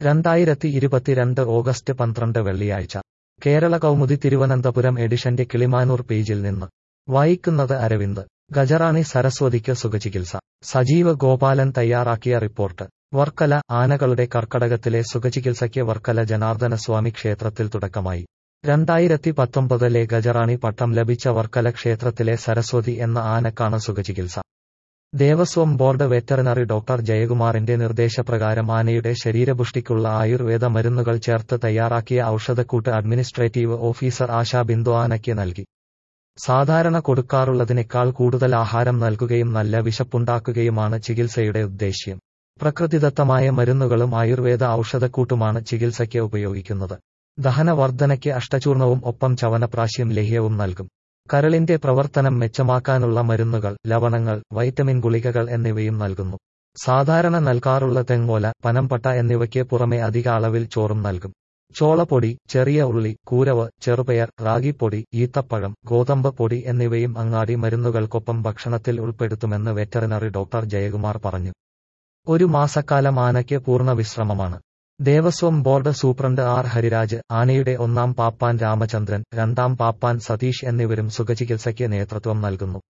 രണ്ടായിരത്തി ഇരുപത്തിരണ്ട് ഓഗസ്റ്റ് പന്ത്രണ്ട് വെള്ളിയാഴ്ച കേരള കൗമുദി തിരുവനന്തപുരം എഡിഷന്റെ കിളിമാനൂർ പേജിൽ നിന്ന് വായിക്കുന്നത് അരവിന്ദ് ഗജറാണി സരസ്വതിക്ക് സുഖചികിത്സ സജീവ ഗോപാലൻ തയ്യാറാക്കിയ റിപ്പോർട്ട് വർക്കല ആനകളുടെ കർക്കടകത്തിലെ സുഖചികിത്സയ്ക്ക് വർക്കല ജനാർദ്ദന സ്വാമി ക്ഷേത്രത്തിൽ തുടക്കമായി രണ്ടായിരത്തി പത്തൊമ്പതിലെ ഗജറാണി പട്ടം ലഭിച്ച വർക്കല ക്ഷേത്രത്തിലെ സരസ്വതി എന്ന ആനക്കാണ് സുഖചികിത്സ ദേവസ്വം ബോർഡ് വെറ്ററിനറി ഡോക്ടർ ജയകുമാറിന്റെ നിർദ്ദേശപ്രകാരം ആനയുടെ ശരീരപുഷ്ടിക്കുള്ള ആയുർവേദ മരുന്നുകൾ ചേർത്ത് തയ്യാറാക്കിയ ഔഷധക്കൂട്ട് അഡ്മിനിസ്ട്രേറ്റീവ് ഓഫീസർ ആശാ ബിന്ദു ആനയ്ക്ക് നൽകി സാധാരണ കൊടുക്കാറുള്ളതിനേക്കാൾ കൂടുതൽ ആഹാരം നൽകുകയും നല്ല വിശപ്പുണ്ടാക്കുകയുമാണ് ചികിത്സയുടെ ഉദ്ദേശ്യം പ്രകൃതിദത്തമായ മരുന്നുകളും ആയുർവേദ ഔഷധക്കൂട്ടുമാണ് ചികിത്സയ്ക്ക് ഉപയോഗിക്കുന്നത് ദഹനവർദ്ധനയ്ക്ക് അഷ്ടചൂർണവും ഒപ്പം ചവനപ്രാശ്യം ലേഹ്യവും നൽകും കരളിന്റെ പ്രവർത്തനം മെച്ചമാക്കാനുള്ള മരുന്നുകൾ ലവണങ്ങൾ വൈറ്റമിൻ ഗുളികകൾ എന്നിവയും നൽകുന്നു സാധാരണ നൽകാറുള്ള തെങ്ങോല പനംപട്ട എന്നിവയ്ക്ക് പുറമെ അധിക അളവിൽ ചോറും നൽകും ചോളപ്പൊടി ചെറിയ ഉള്ളി കൂരവ് ചെറുപയർ റാഗിപ്പൊടി ഈത്തപ്പഴം ഗോതമ്പ് പൊടി എന്നിവയും അങ്ങാടി മരുന്നുകൾക്കൊപ്പം ഭക്ഷണത്തിൽ ഉൾപ്പെടുത്തുമെന്ന് വെറ്ററിനറി ഡോക്ടർ ജയകുമാർ പറഞ്ഞു ഒരു മാസക്കാലം ആനയ്ക്ക് പൂർണ്ണ വിശ്രമമാണ് Devaswom board superintendent R Hariraj ആനയുടെ ഒന്നാം പാപ്പാൻ രാമചന്ദ്രൻ രണ്ടാം പാപ്പാൻ സതീഷ് എന്നിവരും സുഖചികിത്സയ്ക്ക് നേതൃത്വം നൽകുന്നു